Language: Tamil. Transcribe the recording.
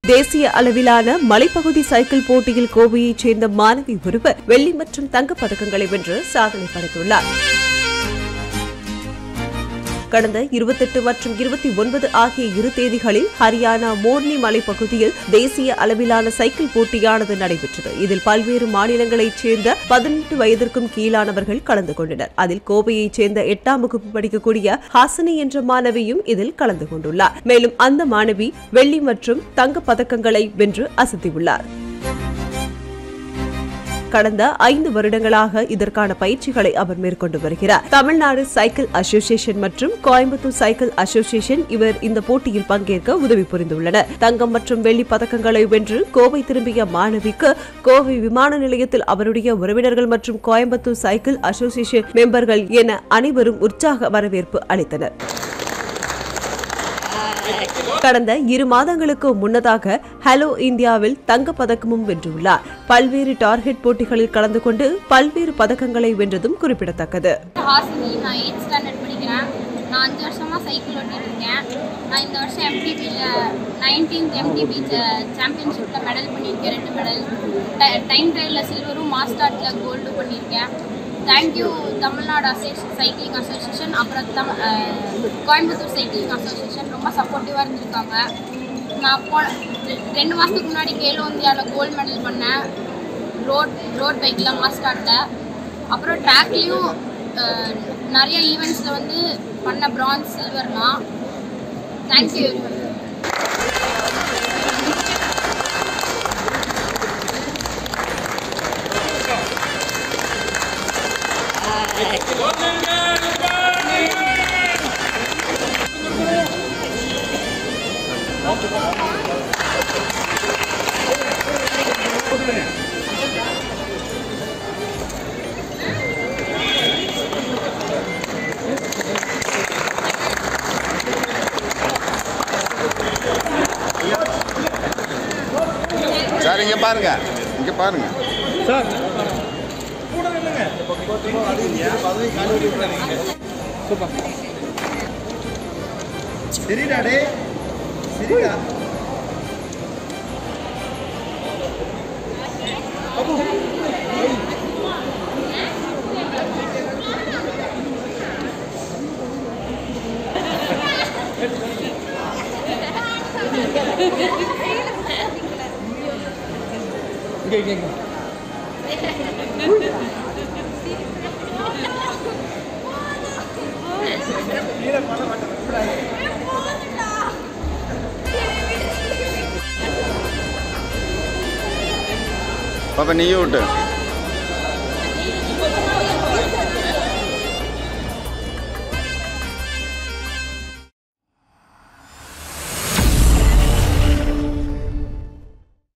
தேசிய அளவிலான மலைப்பகுதி சைக்கிள் போட்டியில் கோவையைச் சேர்ந்த மாணவி ஒருவர் வெள்ளி மற்றும் தங்கப் பதக்கங்களை வென்று சாதனை படைத்துள்ளார் கடந்த இருபத்தெட்டு மற்றும் இருபத்தி ஒன்பது ஆகிய இரு தேதிகளில் ஹரியானா மோர்னி மலைப்பகுதியில் தேசிய அளவிலான சைக்கிள் போட்டியானது நடைபெற்றது இதில் பல்வேறு மாநிலங்களைச் சேர்ந்த பதினெட்டு வயதிற்கும் கீழானவர்கள் கலந்து கொண்டனர் அதில் கோவையைச் சேர்ந்த எட்டாம் வகுப்பு படிக்கக்கூடிய ஹாசினி என்ற மாணவியும் இதில் கலந்து கொண்டுள்ளார் மேலும் அந்த மாணவி வெள்ளி மற்றும் தங்கப் பதக்கங்களை வென்று அசத்தியுள்ளார் கடந்த ஐந்து வருடங்களாக இதற்கான பயிற்சிகளை அவர் மேற்கொண்டு வருகிறார் தமிழ்நாடு சைக்கிள் அசோசியேஷன் மற்றும் கோயம்புத்தூர் சைக்கிள் அசோசியேஷன் இவர் இந்த போட்டியில் பங்கேற்க உதவி புரிந்துள்ளனர் தங்கம் மற்றும் வெள்ளி பதக்கங்களை வென்று கோவை திரும்பிய மாணவிக்கு கோவை விமான நிலையத்தில் அவருடைய உறவினர்கள் மற்றும் கோயம்புத்தூர் சைக்கிள் அசோசியேஷன் மெம்பர்கள் என அனைவரும் உற்சாக வரவேற்பு அளித்தனர் கடந்த இரு மாதங்களுக்கு முன்னதாக ஹலோ இந்தியாவில் தங்கப் பதக்கமும் வென்றுள்ளார் பல்வேறு டார்கெட் போட்டிகளில் கலந்து கொண்டு பல்வேறு பதக்கங்களை வென்றதும் குறிப்பிடத்தக்கது ஹாசினி நான் எயிட் ஸ்டாண்டர்ட் படிக்கிறேன் நான் அஞ்சு வருஷமாக சைக்கிள் ஓட்டிட்டு இருக்கேன் நான் இந்த வருஷம் எம்டிபியில் நைன்டீன்த் எம்டிபி சாம்பியன்ஷிப்பில் மெடல் பண்ணியிருக்கேன் ரெண்டு மெடல் டைம் ட்ரையலில் சில்வரும் மாஸ்டார்ட்டில் கோல்டு பண்ணியிருக்கேன் thank you Tamil Nadu association cycling association அப்புறம் தம் அஹ், கோயம்புத்தூர் சைக்கிளிங் அசோசியேஷன் ரொம்ப சப்போர்ட்டிவாக இருந்திருக்காங்க நான் போன ரெ- ரெண்டு மாதத்துக்கு முன்னாடி கேலோ இந்தியாவில் கோல்டு மெடல் பண்ணேன் ரோட் ரோட் பைக்கில் மாஸ்டார்ட்டில் அப்புறம் ட்ராக்லேயும் நிறைய ஈவெண்ட்ஸில் வந்து பண்ண பிரான்ஸ் சில்வர்லாம் தேங்க்யூ சார் இங்க பாருங்க இங்க பாருங்க சரிடா டே சரிடா இங்க இங்க இங்க பாப்பா நீயும் விட்டு